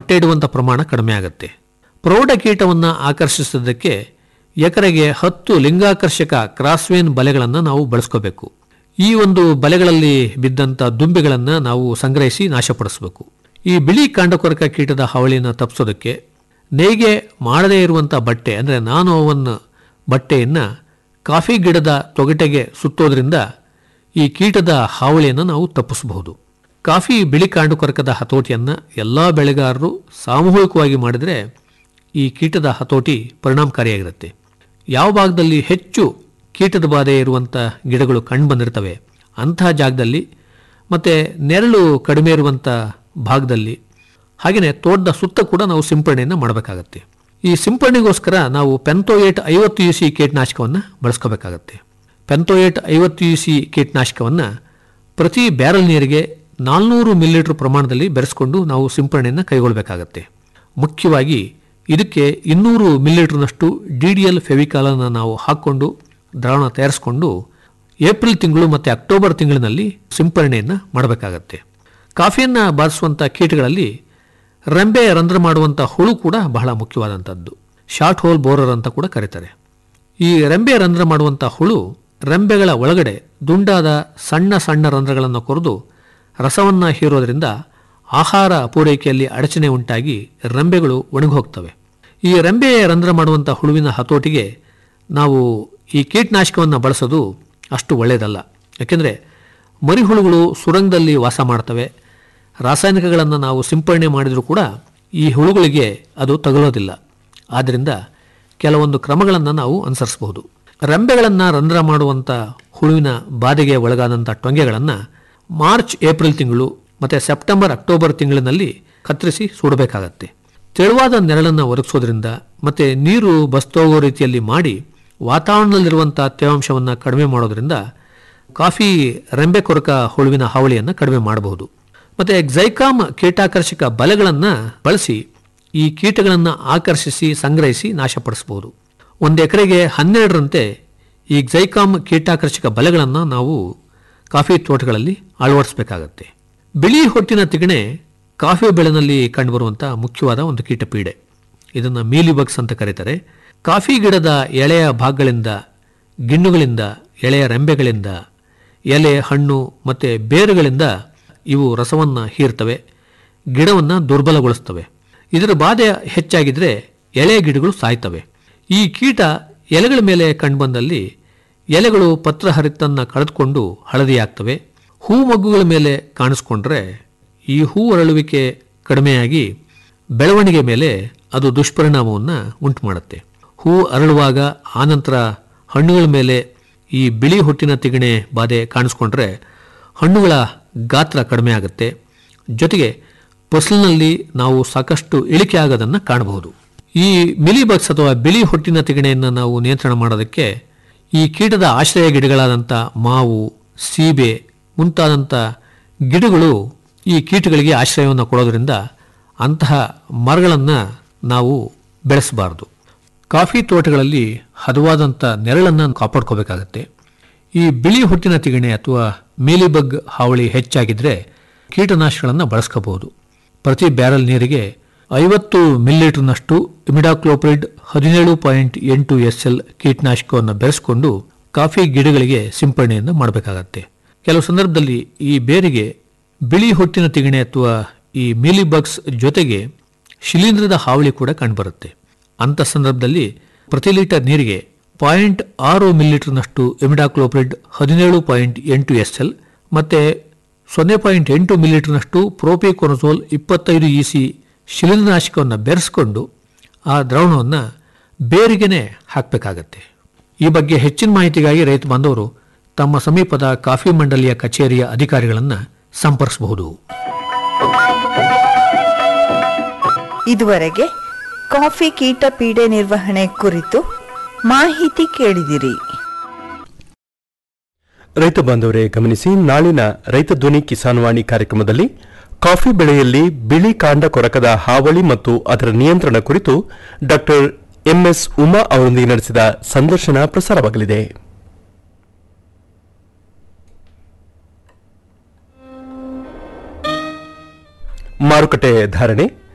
ಮೊಟ್ಟೆ ಇಡುವಂಥ ಪ್ರಮಾಣ ಕಡಿಮೆ ಆಗುತ್ತೆ ಪ್ರೌಢ ಕೀಟವನ್ನು ಆಕರ್ಷಿಸೋದಕ್ಕೆ ಎಕರೆಗೆ ಹತ್ತು ಲಿಂಗಾಕರ್ಷಕ ಕ್ರಾಸ್ವೇನ್ ಬಲೆಗಳನ್ನು ನಾವು ಬಳಸ್ಕೋಬೇಕು ಈ ಒಂದು ಬಲೆಗಳಲ್ಲಿ ಬಿದ್ದಂಥ ದುಂಬಿಗಳನ್ನು ನಾವು ಸಂಗ್ರಹಿಸಿ ನಾಶಪಡಿಸಬೇಕು ಈ ಬಿಳಿ ಕಾಂಡಕೊರಕ ಕೀಟದ ಹಾವಳಿಯನ್ನು ತಪ್ಪಿಸೋದಕ್ಕೆ ನೇಯ್ಗೆ ಮಾಡದೇ ಇರುವಂಥ ಬಟ್ಟೆ ಅಂದರೆ ನಾನು ಓವನ್ ಬಟ್ಟೆಯನ್ನು ಕಾಫಿ ಗಿಡದ ತೊಗಟೆಗೆ ಸುತ್ತೋದ್ರಿಂದ ಈ ಕೀಟದ ಹಾವಳಿಯನ್ನು ನಾವು ತಪ್ಪಿಸಬಹುದು ಕಾಫಿ ಬಿಳಿ ಕಾಂಡುಕೊರಕದ ಹತೋಟಿಯನ್ನು ಎಲ್ಲ ಬೆಳೆಗಾರರು ಸಾಮೂಹಿಕವಾಗಿ ಮಾಡಿದರೆ ಈ ಕೀಟದ ಹತೋಟಿ ಪರಿಣಾಮಕಾರಿಯಾಗಿರುತ್ತೆ ಯಾವ ಭಾಗದಲ್ಲಿ ಹೆಚ್ಚು ಕೀಟದ ಬಾಧೆ ಇರುವಂಥ ಗಿಡಗಳು ಕಂಡು ಬಂದಿರ್ತವೆ ಅಂತಹ ಜಾಗದಲ್ಲಿ ಮತ್ತು ನೆರಳು ಕಡಿಮೆ ಇರುವಂಥ ಭಾಗದಲ್ಲಿ ಹಾಗೆಯೇ ತೋಟದ ಸುತ್ತ ಕೂಡ ನಾವು ಸಿಂಪಡಣೆಯನ್ನು ಮಾಡಬೇಕಾಗತ್ತೆ ಈ ಸಿಂಪಡಣೆಗೋಸ್ಕರ ನಾವು ಪೆಂತೋಯೇಟ್ ಐವತ್ತು ಯು ಸಿ ಕೀಟನಾಶಕವನ್ನು ಬಳಸ್ಕೋಬೇಕಾಗತ್ತೆ ಪೆಂತೋಯೇಟ್ ಐವತ್ತು ಯು ಸಿ ಕೀಟನಾಶಕವನ್ನು ಪ್ರತಿ ಬ್ಯಾರಲ್ ನೀರಿಗೆ ನಾಲ್ನೂರು ಮಿಲಿಲೀಟರ್ ಪ್ರಮಾಣದಲ್ಲಿ ಬೆರೆಸ್ಕೊಂಡು ನಾವು ಸಿಂಪಡಣೆಯನ್ನು ಕೈಗೊಳ್ಳಬೇಕಾಗತ್ತೆ ಮುಖ್ಯವಾಗಿ ಇದಕ್ಕೆ ಇನ್ನೂರು ಮಿಲಿಲೀಟರ್ನಷ್ಟು ಡಿ ಡಿ ಎಲ್ ಫೆವಿಕಾಲನ್ನು ನಾವು ಹಾಕ್ಕೊಂಡು ದ್ರಾವಣ ತಯಾರಿಸಿಕೊಂಡು ಏಪ್ರಿಲ್ ತಿಂಗಳು ಮತ್ತು ಅಕ್ಟೋಬರ್ ತಿಂಗಳಿನಲ್ಲಿ ಸಿಂಪರಣೆಯನ್ನು ಮಾಡಬೇಕಾಗತ್ತೆ ಕಾಫಿಯನ್ನು ಬಾಧಿಸುವಂಥ ಕೀಟಗಳಲ್ಲಿ ರೆಂಬೆ ರಂಧ್ರ ಮಾಡುವಂಥ ಹುಳು ಕೂಡ ಬಹಳ ಮುಖ್ಯವಾದಂಥದ್ದು ಶಾರ್ಟ್ ಹೋಲ್ ಬೋರರ್ ಅಂತ ಕೂಡ ಕರೀತಾರೆ ಈ ರೆಂಬೆ ರಂಧ್ರ ಮಾಡುವಂಥ ಹುಳು ರೆಂಬೆಗಳ ಒಳಗಡೆ ದುಂಡಾದ ಸಣ್ಣ ಸಣ್ಣ ರಂಧ್ರಗಳನ್ನು ಕೊರೆದು ರಸವನ್ನು ಹೀರೋದ್ರಿಂದ ಆಹಾರ ಪೂರೈಕೆಯಲ್ಲಿ ಅಡಚಣೆ ಉಂಟಾಗಿ ರೆಂಬೆಗಳು ಒಣಗಿ ಹೋಗ್ತವೆ ಈ ರೆಂಬೆ ರಂಧ್ರ ಮಾಡುವಂಥ ಹುಳುವಿನ ಹತೋಟಿಗೆ ನಾವು ಈ ಕೀಟನಾಶಕವನ್ನು ಬಳಸೋದು ಅಷ್ಟು ಒಳ್ಳೆಯದಲ್ಲ ಯಾಕೆಂದರೆ ಮರಿಹುಳುಗಳು ಸುರಂಗದಲ್ಲಿ ವಾಸ ಮಾಡ್ತವೆ ರಾಸಾಯನಿಕಗಳನ್ನು ನಾವು ಸಿಂಪಡಣೆ ಮಾಡಿದರೂ ಕೂಡ ಈ ಹುಳುಗಳಿಗೆ ಅದು ತಗುಲೋದಿಲ್ಲ ಆದ್ದರಿಂದ ಕೆಲವೊಂದು ಕ್ರಮಗಳನ್ನು ನಾವು ಅನುಸರಿಸಬಹುದು ರೆಂಬೆಗಳನ್ನು ರಂಧ್ರ ಮಾಡುವಂಥ ಹುಳುವಿನ ಬಾಧೆಗೆ ಒಳಗಾದಂಥ ಟೊಂಗೆಗಳನ್ನು ಮಾರ್ಚ್ ಏಪ್ರಿಲ್ ತಿಂಗಳು ಮತ್ತು ಸೆಪ್ಟೆಂಬರ್ ಅಕ್ಟೋಬರ್ ತಿಂಗಳಿನಲ್ಲಿ ಕತ್ತರಿಸಿ ಸುಡಬೇಕಾಗತ್ತೆ ತೆಳುವಾದ ನೆರಳನ್ನು ಒದಗಿಸೋದ್ರಿಂದ ಮತ್ತು ನೀರು ಬಸ್ತೋಗೋ ರೀತಿಯಲ್ಲಿ ಮಾಡಿ ವಾತಾವರಣದಲ್ಲಿರುವಂಥ ತೇವಾಂಶವನ್ನು ಕಡಿಮೆ ಮಾಡೋದ್ರಿಂದ ಕಾಫಿ ರೆಂಬೆ ಕೊರಕ ಹುಳುವಿನ ಹಾವಳಿಯನ್ನು ಕಡಿಮೆ ಮಾಡಬಹುದು ಮತ್ತು ಎಕ್ಸೈಕಾಮ್ ಕೀಟಾಕರ್ಷಕ ಬಲೆಗಳನ್ನು ಬಳಸಿ ಈ ಕೀಟಗಳನ್ನು ಆಕರ್ಷಿಸಿ ಸಂಗ್ರಹಿಸಿ ನಾಶಪಡಿಸಬಹುದು ಒಂದು ಎಕರೆಗೆ ಹನ್ನೆರಡರಂತೆ ಈ ಜೈಕಾಮ್ ಕೀಟಾಕರ್ಷಕ ಬಲೆಗಳನ್ನು ನಾವು ಕಾಫಿ ತೋಟಗಳಲ್ಲಿ ಅಳವಡಿಸಬೇಕಾಗತ್ತೆ ಬಿಳಿ ಹೊಟ್ಟಿನ ತಿಗಣೆ ಕಾಫಿ ಬೆಳೆನಲ್ಲಿ ಕಂಡುಬರುವಂಥ ಮುಖ್ಯವಾದ ಒಂದು ಕೀಟಪೀಡೆ ಇದನ್ನು ಮೀಲಿ ಬಗ್ಸ್ ಅಂತ ಕರೀತಾರೆ ಕಾಫಿ ಗಿಡದ ಎಳೆಯ ಭಾಗಗಳಿಂದ ಗಿಣ್ಣುಗಳಿಂದ ಎಳೆಯ ರೆಂಬೆಗಳಿಂದ ಎಲೆ ಹಣ್ಣು ಮತ್ತು ಬೇರುಗಳಿಂದ ಇವು ರಸವನ್ನು ಹೀರ್ತವೆ ಗಿಡವನ್ನು ದುರ್ಬಲಗೊಳಿಸ್ತವೆ ಇದರ ಬಾಧೆ ಹೆಚ್ಚಾಗಿದ್ದರೆ ಎಳೆ ಗಿಡಗಳು ಸಾಯ್ತವೆ ಈ ಕೀಟ ಎಲೆಗಳ ಮೇಲೆ ಕಂಡುಬಂದಲ್ಲಿ ಎಲೆಗಳು ಪತ್ರಹರಿತನ್ನು ಕಳೆದುಕೊಂಡು ಹಳದಿಯಾಗ್ತವೆ ಹೂ ಮಗ್ಗುಗಳ ಮೇಲೆ ಕಾಣಿಸ್ಕೊಂಡ್ರೆ ಈ ಹೂ ಅರಳುವಿಕೆ ಕಡಿಮೆಯಾಗಿ ಬೆಳವಣಿಗೆ ಮೇಲೆ ಅದು ದುಷ್ಪರಿಣಾಮವನ್ನು ಉಂಟು ಮಾಡುತ್ತೆ ಹೂ ಅರಳುವಾಗ ಆನಂತರ ಹಣ್ಣುಗಳ ಮೇಲೆ ಈ ಬಿಳಿ ಹೊಟ್ಟಿನ ತಿಗಣೆ ಬಾಧೆ ಕಾಣಿಸ್ಕೊಂಡ್ರೆ ಹಣ್ಣುಗಳ ಗಾತ್ರ ಕಡಿಮೆ ಆಗುತ್ತೆ ಜೊತೆಗೆ ಫಸಲಿನಲ್ಲಿ ನಾವು ಸಾಕಷ್ಟು ಇಳಿಕೆ ಆಗೋದನ್ನು ಕಾಣಬಹುದು ಈ ಮಿಲಿಬಗ್ಸ್ ಅಥವಾ ಬಿಳಿ ಹೊಟ್ಟಿನ ತಿಗಣೆಯನ್ನು ನಾವು ನಿಯಂತ್ರಣ ಮಾಡೋದಕ್ಕೆ ಈ ಕೀಟದ ಆಶ್ರಯ ಗಿಡಗಳಾದಂಥ ಮಾವು ಸೀಬೆ ಮುಂತಾದಂಥ ಗಿಡಗಳು ಈ ಕೀಟಗಳಿಗೆ ಆಶ್ರಯವನ್ನು ಕೊಡೋದ್ರಿಂದ ಅಂತಹ ಮರಗಳನ್ನು ನಾವು ಬೆಳೆಸಬಾರ್ದು ಕಾಫಿ ತೋಟಗಳಲ್ಲಿ ಹದವಾದಂಥ ನೆರಳನ್ನು ಕಾಪಾಡ್ಕೋಬೇಕಾಗತ್ತೆ ಈ ಬಿಳಿ ಹೊಟ್ಟಿನ ತಿಗಣೆ ಅಥವಾ ಮೇಲಿಬಗ್ ಹಾವಳಿ ಹೆಚ್ಚಾಗಿದ್ದರೆ ಕೀಟನಾಶಕಗಳನ್ನು ಬಳಸ್ಕೋಬಹುದು ಪ್ರತಿ ಬ್ಯಾರಲ್ ನೀರಿಗೆ ಐವತ್ತು ಮಿಲಿಲೀಟರ್ನಷ್ಟು ಇಮಿಡಾಕ್ಲೋಪ್ರಿಡ್ ಹದಿನೇಳು ಪಾಯಿಂಟ್ ಎಂಟು ಎಸ್ ಎಲ್ ಕೀಟನಾಶಕವನ್ನು ಬೆರೆಸಿಕೊಂಡು ಕಾಫಿ ಗಿಡಗಳಿಗೆ ಸಿಂಪಡಣೆಯನ್ನು ಮಾಡಬೇಕಾಗತ್ತೆ ಕೆಲವು ಸಂದರ್ಭದಲ್ಲಿ ಈ ಬೇರಿಗೆ ಬಿಳಿ ಹೊಟ್ಟಿನ ತಿಗಣೆ ಅಥವಾ ಈ ಮೀಲಿಬಗ್ಸ್ ಜೊತೆಗೆ ಶಿಲೀಂಧ್ರದ ಹಾವಳಿ ಕೂಡ ಕಂಡುಬರುತ್ತೆ ಅಂಥ ಸಂದರ್ಭದಲ್ಲಿ ಪ್ರತಿ ಲೀಟರ್ ನೀರಿಗೆ ಪಾಯಿಂಟ್ ಆರು ಮಿಲಿಲೀಟರ್ನಷ್ಟು ಎಮಿಡಾಕ್ಲೋಪ್ರಿಡ್ ಹದಿನೇಳು ಪಾಯಿಂಟ್ ಎಂಟು ಎಸ್ ಎಲ್ ಮತ್ತು ಸೊನ್ನೆ ಪಾಯಿಂಟ್ ಎಂಟು ಮಿಲಿಲೀಟರ್ನಷ್ಟು ಪ್ರೋಪಿಕೊನಸೋಲ್ ಇಪ್ಪತ್ತೈದು ಇ ಸಿ ಶಿಲೀಂಧ್ರನಾಶಕವನ್ನು ಬೆರೆಸ್ಕೊಂಡು ಆ ದ್ರಾವಣವನ್ನು ಬೇರಿಗೆನೆ ಹಾಕಬೇಕಾಗತ್ತೆ ಈ ಬಗ್ಗೆ ಹೆಚ್ಚಿನ ಮಾಹಿತಿಗಾಗಿ ರೈತ ಬಾಂಧವರು ತಮ್ಮ ಸಮೀಪದ ಕಾಫಿ ಮಂಡಳಿಯ ಕಚೇರಿಯ ಅಧಿಕಾರಿಗಳನ್ನು ಸಂಪರ್ಕಿಸಬಹುದು ಇದುವರೆಗೆ ಕಾಫಿ ಕೀಟ ಪೀಡೆ ನಿರ್ವಹಣೆ ಕುರಿತು ಮಾಹಿತಿ ಕೇಳಿದಿರಿ ರೈತ ಬಾಂಧವರೇ ಗಮನಿಸಿ ನಾಳಿನ ರೈತ ಧ್ವನಿ ಕಿಸಾನ್ ವಾಣಿ ಕಾರ್ಯಕ್ರಮದಲ್ಲಿ ಕಾಫಿ ಬೆಳೆಯಲ್ಲಿ ಬಿಳಿ ಕಾಂಡ ಕೊರಕದ ಹಾವಳಿ ಮತ್ತು ಅದರ ನಿಯಂತ್ರಣ ಕುರಿತು ಡಾಕ್ಟರ್ ಎಂಎಸ್ ಉಮಾ ಅವರೊಂದಿಗೆ ನಡೆಸಿದ ಸಂದರ್ಶನ ಪ್ರಸಾರವಾಗಲಿದೆ ಮಾರುಕಟ್ಟೆ ಧಾರಣೆ